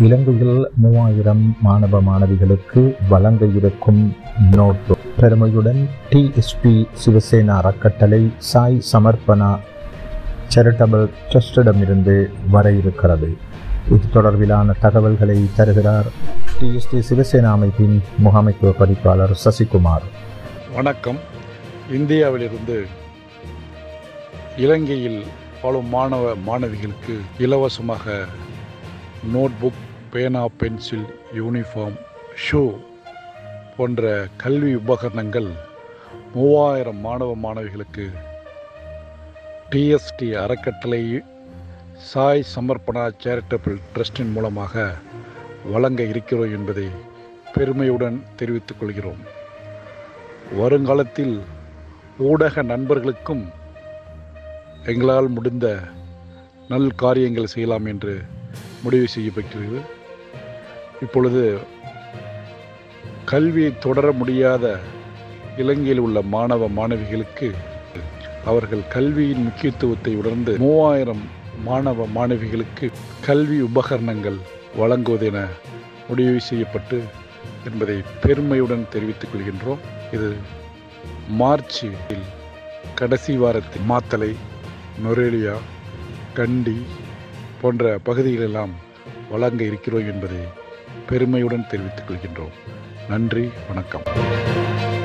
இலங்கையில் மூவாயிரம் மாணவ மாணவிகளுக்கு வழங்க இருக்கும் நோட்புக் பெருமையுடன் டிஎஸ்பி சிவசேனா அறக்கட்டளை சாய் சமர்ப்பணா சேரிட்டபிள் ட்ரஸ்டிடமிருந்து வர இருக்கிறது இது தொடர்பிலான தகவல்களை தருகிறார் டிஎஸ்டி சிவசேனா அமைப்பின் முகாமைத்துவ பதிப்பாளர் சசிகுமார் வணக்கம் இந்தியாவிலிருந்து இலங்கையில் வாழும் மாணவ மாணவிகளுக்கு இலவசமாக நோட்புக் பேனா பென்சில் யூனிஃபார்ம் ஷூ போன்ற கல்வி உபகரணங்கள் மூவாயிரம் மாணவ மாணவிகளுக்கு டிஎஸ்டி அறக்கட்டளை சாய் சமர்ப்பணா சேரிட்டபிள் ட்ரஸ்டின் மூலமாக வழங்க இருக்கிறோம் என்பதை பெருமையுடன் தெரிவித்துக் கொள்கிறோம் வருங்காலத்தில் ஊடக நண்பர்களுக்கும் எங்களால் முடிந்த நல் காரியங்கள் செய்யலாம் என்று முடிவு செய்யப்பட்டிருக்கிறது இப்பொழுது கல்வியை தொடர முடியாத இலங்கையில் உள்ள மாணவ மாணவிகளுக்கு அவர்கள் கல்வியின் முக்கியத்துவத்தை உணர்ந்து மூவாயிரம் மாணவ மாணவிகளுக்கு கல்வி உபகரணங்கள் வழங்குவதென முடிவு செய்யப்பட்டு என்பதை பெருமையுடன் தெரிவித்துக் கொள்கின்றோம் இது மார்ச்சில் கடைசி வாரத்தில் மாத்தலை நொரேலியா கண்டி போன்ற பகுதிகளெல்லாம் வழங்க இருக்கிறோம் என்பதை பெருமையுடன் தெரிவித்துக் கொள்கின்றோம் நன்றி வணக்கம்